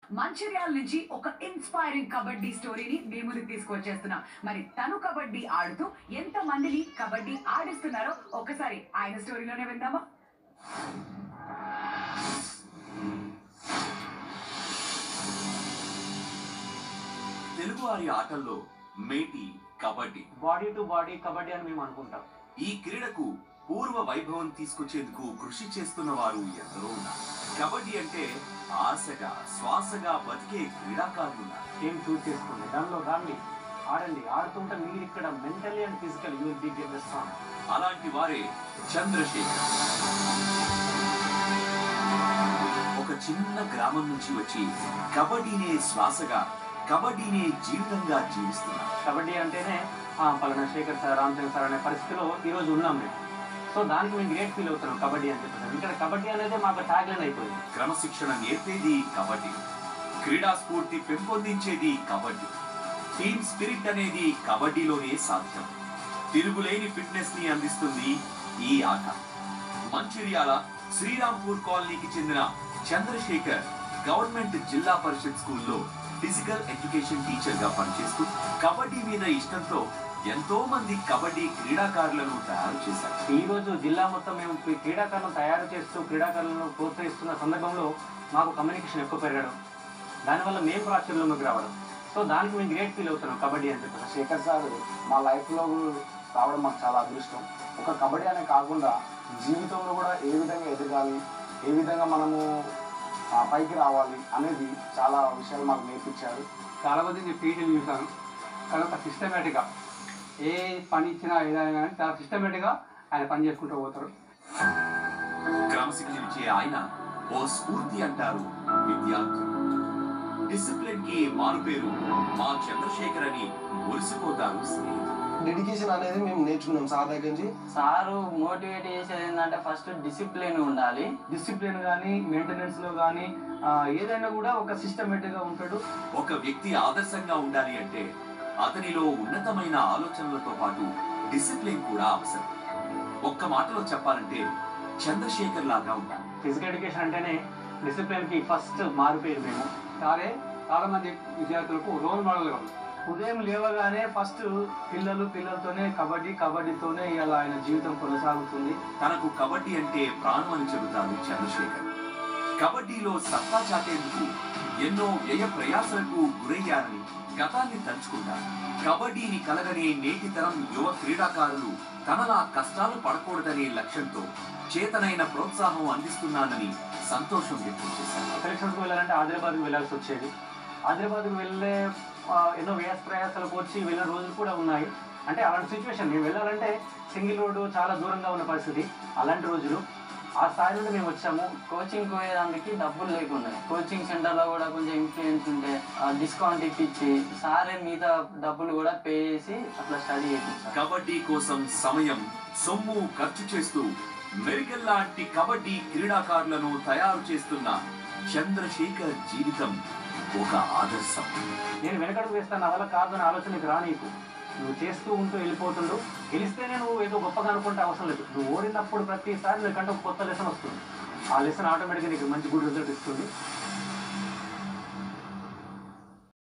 మంచిర్యాల నుంచి ఒక ఇన్స్పైరింగ్ కబడ్డీ స్టోరీని మీ ముందుకు తీసుకొచ్చేస్తున్నాం మరి తను కబడ్డీ ఆడుతూ ఎంత మందిని కబడ్డీ ఆడిస్తున్నారో ఒకసారి ఆయన స్టోరీలోనే విందామా తెలుగువారి ఆటల్లో మేటి kabaddi body to body kabaddi అని మేము అనుకుంటాం ఈ క్రీడకు పూర్వ వైభవం తీసుకొచ్చేందుకు కృషి చేస్తున్న వారు ఎందరో ఉన్నారు కబడ్డీ అంటే ఆశగా శ్వాసగా బతికే క్రీడాకారులు ఉన్నారు గేమ్ చూస్ చేసుకోండి దానిలో రండి ఆడండి ఆడుతుంటే మీరు ఇక్కడ mentally and physical you will be get the strong అలాంటి వారే చంద్రశేఖర్ ఒక చిన్న గ్రామం నుంచి వచ్చి కబడ్డీనే శ్వాసగా కబడ్డీనే జీవితంగా జీవిస్తున్నారు కబడ్డీ అంటేనే ఆ, పలానా శేఖర్ సార్ రామచంద్ర సార్ అనే పరిస్థితిలో ఈ రోజు ఉన్నాం మేము సో దానికి మేము గ్రేట్ ఫీల్ అవుతున్నాం కబడ్డీ అని చెప్పేసి ఇక్కడ కబడ్డీ అనేది మాకు ట్యాగ్ లైన్ అయిపోయింది క్రమశిక్షణ నేర్పేది కబడ్డీ క్రీడా స్ఫూర్తి పెంపొందించేది కబడ్డీ టీమ్ స్పిరిట్ అనేది కబడ్డీలోనే సాధ్యం తిరుగులేని ఫిట్నెస్ ని అందిస్తుంది ఈ ఆట మంచిర్యాల శ్రీరాంపూర్ కాలనీకి చెందిన చంద్రశేఖర్ గవర్నమెంట్ జిల్లా పరిషత్ స్కూల్లో ఫిజికల్ ఎడ్యుకేషన్ టీచర్ గా పనిచేస్తూ కబడ్డీ మీద ఇష్టంతో ఎంతో మంది కబడ్డీ క్రీడాకారులను తయారు చేశారు ఈ రోజు జిల్లా మొత్తం మేము ఈ క్రీడాకారులను తయారు చేస్తూ క్రీడాకారులను ప్రోత్సహిస్తున్న సందర్భంలో మాకు కమ్యూనికేషన్ ఎక్కువ పెరగడం దానివల్ల మేము ప్రాచుర్యంలోకి రావడం సో దానికి మేము గ్రేట్ ఫీల్ అవుతున్నాం కబడ్డీ అని చెప్పేసి శేఖర్ సార్ మా లైఫ్లో రావడం మాకు చాలా అదృష్టం ఒక కబడ్డీ అనే కాకుండా జీవితంలో కూడా ఏ విధంగా ఎదగాలి ఏ విధంగా మనము ఆ, పైకి రావాలి అనేది చాలా విషయాలు మాకు నేర్పించారు చాలా మంది పీటీలు చూశాను కానీ ఒక సిస్టమేటిక్గా ఏ పని ఇచ్చినా ఏదైనా కానీ చాలా సిస్టమేటిక్గా ఆయన పని చేసుకుంటూ పోతారు క్రమశిక్షణ ఇచ్చే ఆయన ఓ స్ఫూర్తి అంటారు విద్యార్థులు డిసిప్లిన్ కి మారు పేరు మా చంద్రశేఖర్ అని మురిసిపోతారు స్నేహితులు డెడికేషన్ అనేది మేము నేర్చుకున్నాం సార్ దగ్గర నుంచి సారు మోటివేట్ చేసేది ఏంటంటే ఫస్ట్ డిసిప్లిన్ ఉండాలి డిసిప్లిన్ కానీ మెయింటెనెన్స్లో కానీ ఏదైనా కూడా ఒక సిస్టమేటిక్గా ఉంటాడు ఒక వ్యక్తి ఆదర్శంగా ఉండాలి అంటే అతనిలో ఉన్నతమైన ఆలోచనలతో పాటు డిసిప్లిన్ కూడా అవసరం ఒక్క మాటలో చెప్పాలంటే చంద్రశేఖర్ లాగా ఉండాలి ఫిజికల్ ఎడ్యుకేషన్ అంటేనే డిసిప్లిన్కి ఫస్ట్ మారిపోయారు మేము సారే చాలా మంది విద్యార్థులకు రోల్ మోడల్గా ఉంది ఉదయం లేవగానే ఫస్ట్ పిల్లలు పిల్లలతోనే కబడ్డీ కబడ్డీతోనే ఇలా ఆయన జీవితం కొనసాగుతుంది తనకు కబడ్డీ అంటే ప్రాణం అని చెబుతారు చంద్రశేఖర్ కబడ్డీలో సత్తా చాటేందుకు ఎన్నో వ్యయ ప్రయాసలకు గురయ్యారని గతాన్ని తలుచుకుంటారు కబడ్డీని కలగనే నేటి తరం యువ క్రీడాకారులు తనలా కష్టాలు పడకూడదనే లక్ష్యంతో చేతనైన ప్రోత్సాహం అందిస్తున్నానని సంతోషం వ్యక్తం చేశారు సెలక్షన్స్కి వెళ్ళాలంటే ఆదిలాబాద్కి వెళ్ళాల్సి వచ్చేది ఆదిలాబాద్కి వెళ్ళే ఆ, ఎన్నో వ్యాస ప్రయాసాలకు వచ్చి వెళ్ళిన రోజులు కూడా ఉన్నాయి అంటే అలాంటి సిచ్యువేషన్ మేము వెళ్ళాలంటే సింగిల్ రోడ్డు చాలా దూరంగా ఉన్న పరిస్థితి అలాంటి రోజులు ఆ స్థాయి నుండి మేము వచ్చాము కోచింగ్ పోయేదానికి డబ్బులు లేకుండా కోచింగ్ సెంటర్లో కూడా కొంచెం ఇన్ఫ్లుయెన్స్ ఉంటే డిస్కౌంట్ ఇప్పించి సారే మిగతా డబ్బులు కూడా పే చేసి అట్లా స్టడీ చేయించారు కబడ్డీ కోసం సమయం సొమ్ము ఖర్చు చేస్తూ మెరికల్ లాంటి కబడ్డీ క్రీడాకారులను తయారు చేస్తున్న చంద్రశేఖర్ జీవితం ఒక ఆదర్శం నేను వెనకడుగు వేస్తాను నా వల్ల కాదు అని ఆలోచన నీకు రా నీకు నువ్వు చేస్తూ ఉంటూ వెళ్ళిపోతుండు గెలిస్తేనే నువ్వు ఏదో గొప్పగా అనుకుంటే అవసరం లేదు నువ్వు ఓడినప్పుడు ప్రతిసారి నీకంటే ఒక కొత్త లెసన్ వస్తుంది ఆ లెసన్ ఆటోమేటిక్గా నీకు మంచి గుడ్ రిజల్ట్ ఇస్తుంది